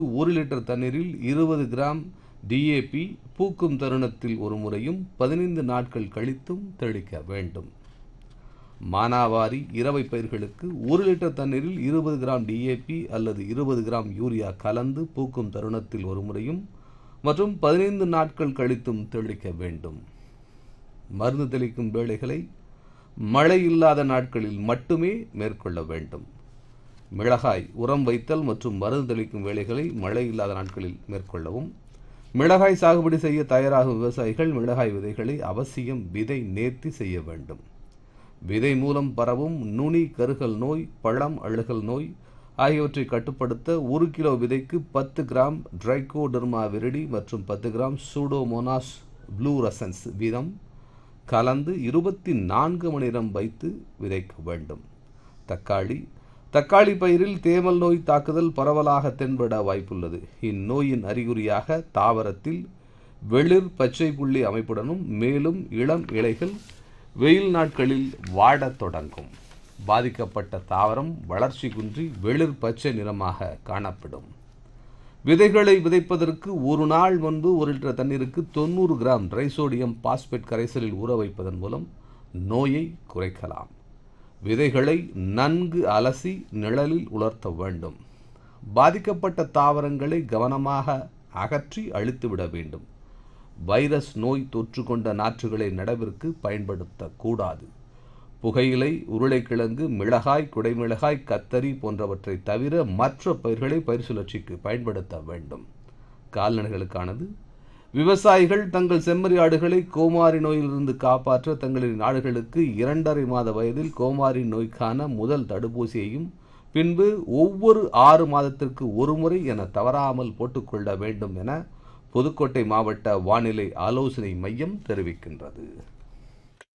ஒரு லிட்டர் தண்ணீரில் இருபது கிராம் டிஏபி பூக்கும் தருணத்தில் ஒரு முறையும் பதினைந்து நாட்கள் கழித்தும் தெளிக்க வேண்டும் மானாவாரி இரவை பயிர்களுக்கு ஒரு லிட்டர் தண்ணீரில் இருபது கிராம் டிஏபி அல்லது இருபது கிராம் யூரியா கலந்து பூக்கும் தருணத்தில் ஒரு முறையும் மற்றும் பதினைந்து நாட்கள் கழித்தும் தெளிக்க வேண்டும் மருந்து தெளிக்கும் வேலைகளை மழை இல்லாத நாட்களில் மட்டுமே மேற்கொள்ள வேண்டும் மிளகாய் உரம் வைத்தல் மற்றும் மருந்து தெளிக்கும் வேலைகளை மழை இல்லாத நாட்களில் மேற்கொள்ளவும் மிளகாய் சாகுபடி செய்ய தயாராகும் விவசாயிகள் மிளகாய் விதைகளை அவசியம் விதை நேர்த்தி செய்ய வேண்டும் விதை மூலம் பரவும் நுனி கருகல் நோய் பழம் அழுகல் நோய் ஆகியவற்றை கட்டுப்படுத்த ஒரு கிலோ விதைக்கு பத்து கிராம் ட்ரைகோடர்மா விரிடி மற்றும் பத்து கிராம் சூடோமோனாஸ் ப்ளூரசன்ஸ் வீதம் கலந்து இருபத்தி நான்கு மணி நேரம் வைத்து விதைக்க வேண்டும் தக்காளி தக்காளி பயிரில் தேமல் நோய் தாக்குதல் பரவலாக தென்பட வாய்ப்புள்ளது இந்நோயின் அறிகுறியாக தாவரத்தில் வெளிர் பச்சை புள்ளி அமைப்புடனும் மேலும் இளம் இலைகள் வெயில் நாட்களில் வாடத் தொடங்கும் பாதிக்கப்பட்ட தாவரம் வளர்ச்சி குன்றி வெளிர் பச்சை நிறமாக காணப்படும் விதைகளை விதைப்பதற்கு ஒரு நாள் முன்பு ஒரு லிட்டர் தண்ணீருக்கு தொண்ணூறு கிராம் ட்ரைசோடியம் பாஸ்பேட் கரைசலில் ஊற வைப்பதன் மூலம் நோயை குறைக்கலாம் விதைகளை நன்கு அலசி நிழலில் உலர்த்த வேண்டும் பாதிக்கப்பட்ட தாவரங்களை கவனமாக அகற்றி அழித்துவிட வேண்டும் வைரஸ் நோய் தொற்று கொண்ட நாற்றுகளை நடவிற்கு பயன்படுத்தக்கூடாது புகையிலை உருளைக்கிழங்கு மிளகாய் குடைமிளகாய் கத்தரி போன்றவற்றை தவிர மற்ற பயிர்களை பயிர் சுழற்சிக்கு பயன்படுத்த வேண்டும் கால்நடைகளுக்கானது விவசாயிகள் தங்கள் செம்மறி ஆடுகளை கோமாரி நோயிலிருந்து காப்பாற்ற தங்களின் ஆடுகளுக்கு இரண்டரை மாத வயதில் கோமாரி நோய்க்கான முதல் தடுப்பூசியையும் பின்பு ஒவ்வொரு ஆறு மாதத்திற்கு ஒரு முறை என தவறாமல் போட்டுக்கொள்ள வேண்டும் என புதுக்கோட்டை மாவட்ட வானிலை ஆலோசனை மையம் தெரிவிக்கின்றது